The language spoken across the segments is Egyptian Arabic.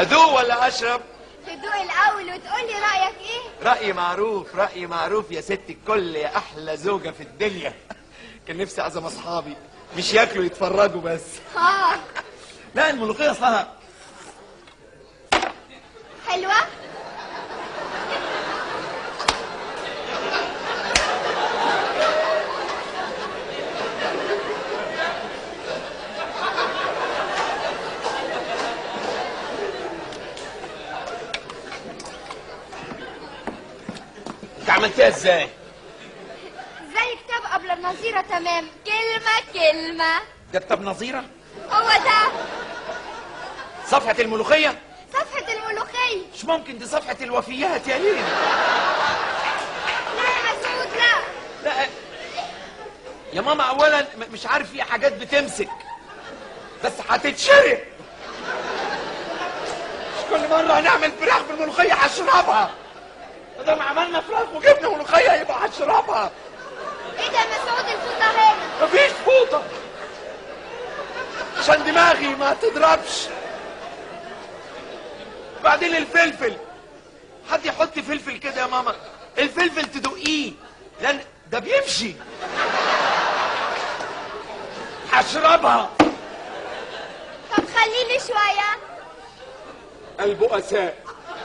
ادوق ولا اشرب تدوق الاول وتقول لي رايك ايه رايي معروف رايي معروف يا ست الكل يا احلى زوجه في الدنيا كان نفسي اعزم اصحابي مش ياكلوا يتفرجوا بس اه لا الملوخيه اصلها حلوه انت عملتيها ازاي زي كتاب قبل النظيره تمام كلمه كلمه ده كتاب نظيره هو ده صفحه الملوخيه صفحه الملوخيه مش ممكن دي صفحه الوفيات يا لينا لا يا مسعود لا لا يا ماما اولا م- مش عارف في حاجات بتمسك بس هتتشرب مش كل مره هنعمل فراخ بالملوخيه هشربها ما دام عملنا فراخ وجبنا ملوخيه يبقى هشربها ايه ده يا مسعود الفوطه هنا مفيش فوطه عشان دماغي ما تضربش بعدين الفلفل حد يحط فلفل كده يا ماما الفلفل تدقيه لان ده بيمشي هشربها طب خليني شويه البؤساء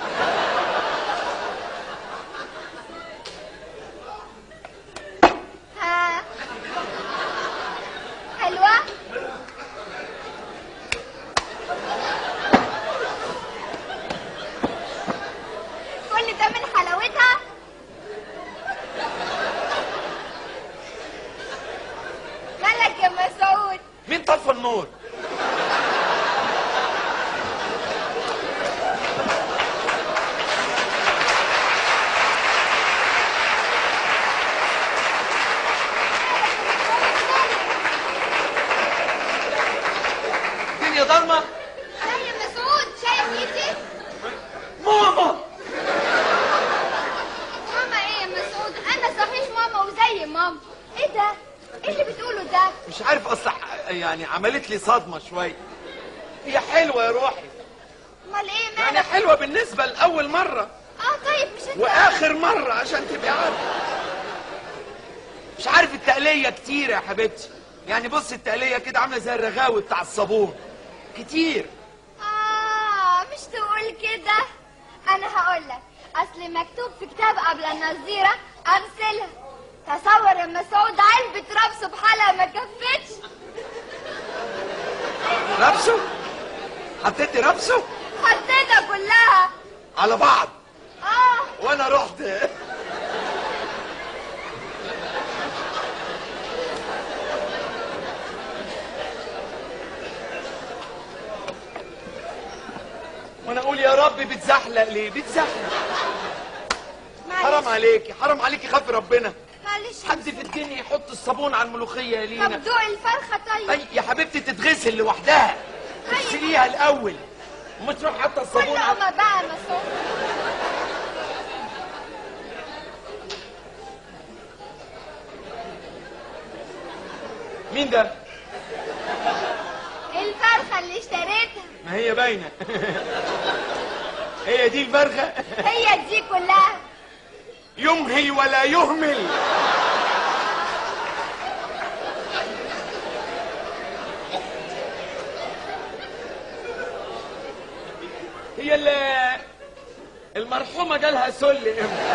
ها حلوه كل ده من حلاوتها مالك يا مسعود مين طفى النور الدنيا ضلمه لا يا مسعود شايف ايدي ماما ماما ايه يا مسعود انا صحيح ماما وزي ماما ايه ده ايه اللي بتقوله ده مش عارف اصلا يعني عملت لي صدمه شويه هي حلوه يا روحي امال ايه يعني مالك حلوه بالنسبه لاول مره اه طيب مش انت واخر مره عشان تبقى عارف مش عارف التقليه كتير يا حبيبتي يعني بص التقليه كده عامله زي الرغاوي بتاع الصابون كتير اه مش تقول كده انا هقول لك اصل مكتوب في كتاب قبل النظيره امثلها تصور يا مسعود علبة ربس بحالها ما كفتش ربسه حطيتي ربسه حطيتها كلها على بعض اه وانا رحت وانا اقول يا رب بتزحلق ليه بتزحلق حرام معلش عليكي حرام عليكي خافي ربنا معلش حد في الدنيا يحط الصابون على الملوخيه يا طب لينا دوق الفرخه طيب اي يا حبيبتي تتغسل لوحدها تغسليها الاول ومش تروح حاطه الصابون كل على أما بقى يا مسعود مين ده الفرخه اللي اشتريتها ما هي باينه هي دي الفرخه هي دي كلها يمهل ولا يهمل هي اللي المرحومه جالها سل امتى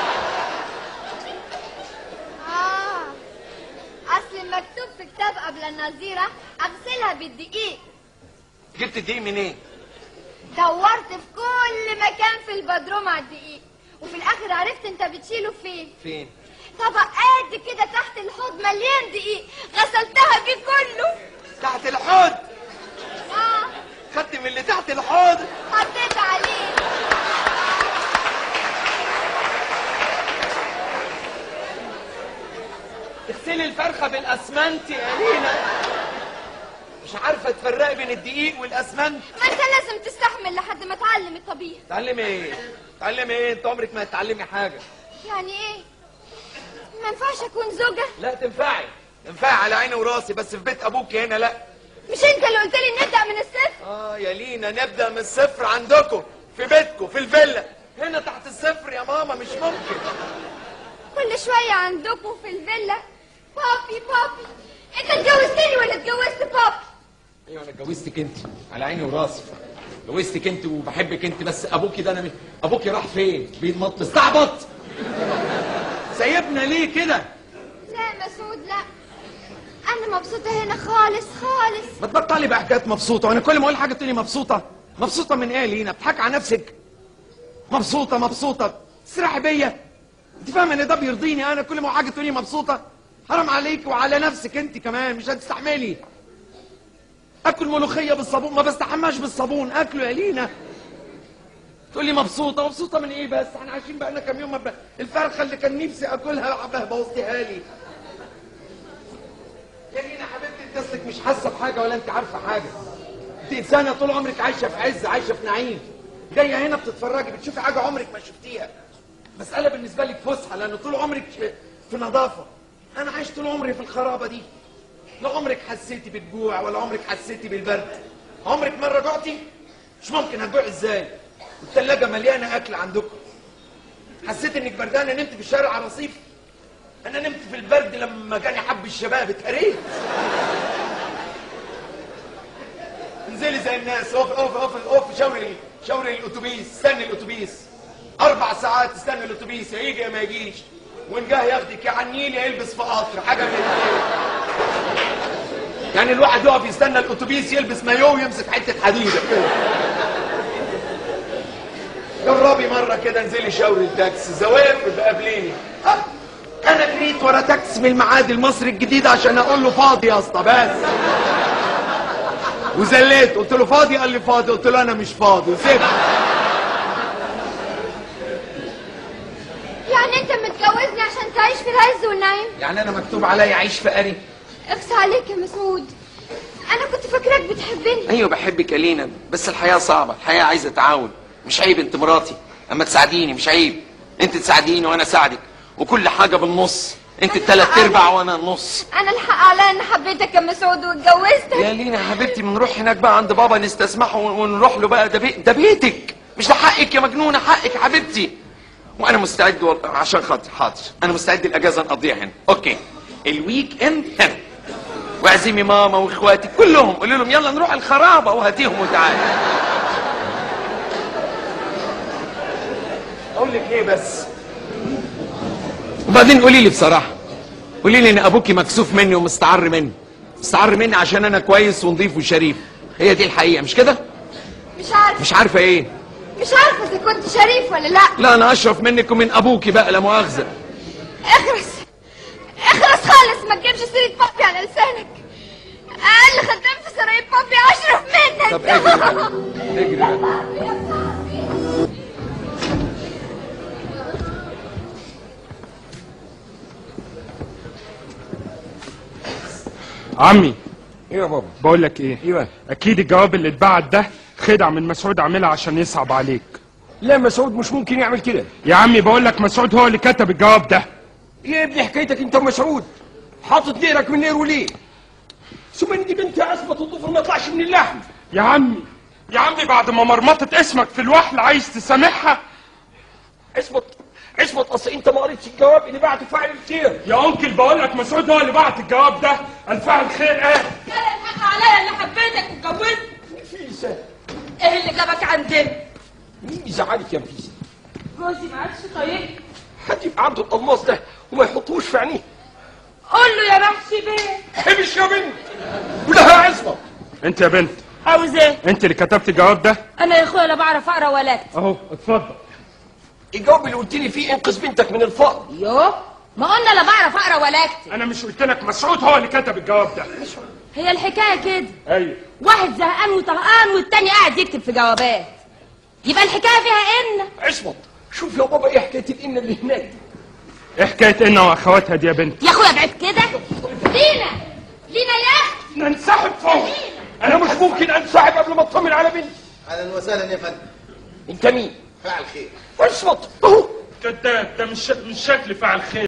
اه اصل مكتوب في كتاب قبل النظيره اغسلها بالدقيق جبت دي منين دورت في كل مكان في البدروم على الدقيق وفي الاخر عرفت انت بتشيله فين فين طبق قد كده تحت الحوض مليان دقيق غسلتها بيه كله تحت الحوض اه خدت من اللي تحت الحوض حطيت عليه اغسلي الفرخه بالاسمنت يا لينا مش عارفه تفرقي بين الدقيق والاسمنت ما انت لازم تستحمل لحد ما تعلم الطبيخ تعلمي ايه تعلمي ايه انت عمرك ما هتتعلمي حاجه يعني ايه ما ينفعش اكون زوجة لا تنفعي تنفعي على عيني وراسي بس في بيت ابوك هنا لا مش انت اللي قلت لي نبدا من الصفر اه يا لينا نبدا من الصفر عندكم في بيتكم في الفيلا هنا تحت الصفر يا ماما مش ممكن كل شويه عندكم في الفيلا بابي بابي انت اتجوزتني ولا اتجوزت بابي ايوه انا اتجوزتك انت على عيني وراسي اتجوزتك انت وبحبك انت بس ابوكي ده انا مش ابوكي راح فين بيتمط استعبط سايبنا ليه كده لا مسعود لا انا مبسوطه هنا خالص خالص ما تبطلي بقى حكايه مبسوطه وانا كل ما اقول حاجه تقولي مبسوطه مبسوطه من ايه لينا بتضحك على نفسك مبسوطه مبسوطه تسرحي بيا انت فاهمه ان ده بيرضيني انا كل ما حاجه تقولي مبسوطه حرام عليك وعلى نفسك انت كمان مش هتستحملي اكل ملوخيه بالصابون ما بستحماش بالصابون اكله يا لينا تقول لي مبسوطه مبسوطه من ايه بس احنا عايشين بقالنا كام يوم ما ب... الفرخه اللي كان نفسي اكلها عبها بوظتيها لي يا لينا حبيبتي انت اصلك مش حاسه بحاجه ولا انت عارفه حاجه انت انسانه طول عمرك عايشه في عز عايشه في نعيم جايه هنا بتتفرجي بتشوفي حاجه عمرك ما شفتيها مساله بالنسبه لك فسحه لان طول عمرك في نظافه انا عايش طول عمري في الخرابه دي لا عمرك حسيتي بالجوع ولا عمرك حسيتي بالبرد عمرك مره جوعتي مش ممكن هتجوع ازاي الثلاجه مليانه اكل عندكم حسيت انك بردانه نمت في الشارع على رصيف انا نمت في البرد لما جاني حب الشباب اتهريت انزلي زي الناس اوف اوف اوف اوف شاوري شاوري الاتوبيس استني الاتوبيس اربع ساعات تستنى الاتوبيس يا يجي يا ما يجيش وان جه ياخدك يا على النيل يا يلبس في قطر حاجه من الاثنين يعني الواحد يقف يستنى الاتوبيس يلبس مايو ويمسك حته حديده كده جربي مره كده انزلي شاوري التاكسي زواف قابليني ها؟ انا جريت ورا تاكسي من المعادي المصري الجديد عشان اقول له فاضي يا اسطى بس وزليت قلت له فاضي قال لي فاضي قلت له انا مش فاضي وسبت يعني انت متجوزني عشان تعيش في العز والنعيم يعني انا مكتوب عليا اعيش في قري اقسى عليك يا مسعود انا كنت فاكراك بتحبني ايوه بحبك يا لينا بس الحياه صعبه الحياه عايزه تعاون مش عيب انت مراتي اما تساعديني مش عيب انت تساعديني وانا اساعدك وكل حاجه بالنص انت التلات ارباع وانا النص انا الحق عليا ان حبيتك يا مسعود واتجوزتك يا لينا يا حبيبتي بنروح هناك بقى عند بابا نستسمحه ونروح له بقى ده, بي... ده بيتك مش ده حقك يا مجنونه حقك يا حبيبتي وانا مستعد وال... عشان خاطر حاضر انا مستعد الاجازه نقضيها هنا اوكي الويك اند هنا واعزمي ماما واخواتي كلهم قولي لهم يلا نروح الخرابه وهاتيهم وتعالي اقول لك ايه بس وبعدين قولي لي بصراحه قولي لي ان ابوكي مكسوف مني ومستعر مني مستعر مني عشان انا كويس ونظيف وشريف هي دي الحقيقه مش كده مش عارفه مش عارفه ايه مش عارفه اذا كنت شريف ولا لا لا انا اشرف منك ومن ابوكي بقى لا مؤاخذه اخرس اخرس خالص ما تجيبش سيره بابي على لسانك اقل خدام في سراير بابي اشرف منك طب اجري بقى اجري بقى عمي ايه يا بابا بقول لك ايه ايوه اكيد الجواب اللي اتبعت ده خدعه من مسعود عاملها عشان يصعب عليك لا مسعود مش ممكن يعمل كده يا عمي بقول لك مسعود هو اللي كتب الجواب ده يا ابني حكايتك انت ومسعود حاطط نيرك من نير وليه ثم ان دي بنت عصبة الضفر ما يطلعش من اللحم يا عمي يا عمي بعد ما مرمطت اسمك في الوحل عايز تسامحها اثبت اثبت اصل انت ما قريتش الجواب اللي بعته فاعل الخير يا انكل بقول لك مسعود هو اللي بعت الجواب ده الفعل خير ايه كان الحق عليا اللي حبيتك واتجوزت نفيسة ايه اللي جابك عندنا مين يزعلك يا نفيسة جوزي ما عادش طايقني حد يبقى عنده القماص ده وما يحطوش في عينيه قول له يا محشي بيه حبش يا بنت ولها عصبة انت يا بنت عاوز ايه انت اللي كتبت الجواب ده انا يا اخويا لا بعرف اقرا ولا اكتب اهو اتفضل الجواب اللي قلت لي فيه انقذ بنتك من الفقر يوه ما قلنا لا بعرف اقرا ولا اكتب انا مش قلت لك مسعود هو اللي كتب الجواب ده هي الحكايه كده ايوه واحد زهقان وطهقان والتاني قاعد يكتب في جوابات يبقى الحكايه فيها ان عصمت شوف يا بابا ايه حكايه الان اللي هناك دي ايه حكايه انا واخواتها دي يا بنت يا اخويا ابعد كده لينا لينا يا اختي ننسحب فورا انا مش ممكن انسحب قبل ما اطمن على بنتي اهلا وسهلا يا فندم انت مين فعل خير عصمت اهو ده ده ده مش مش شكل فعل خير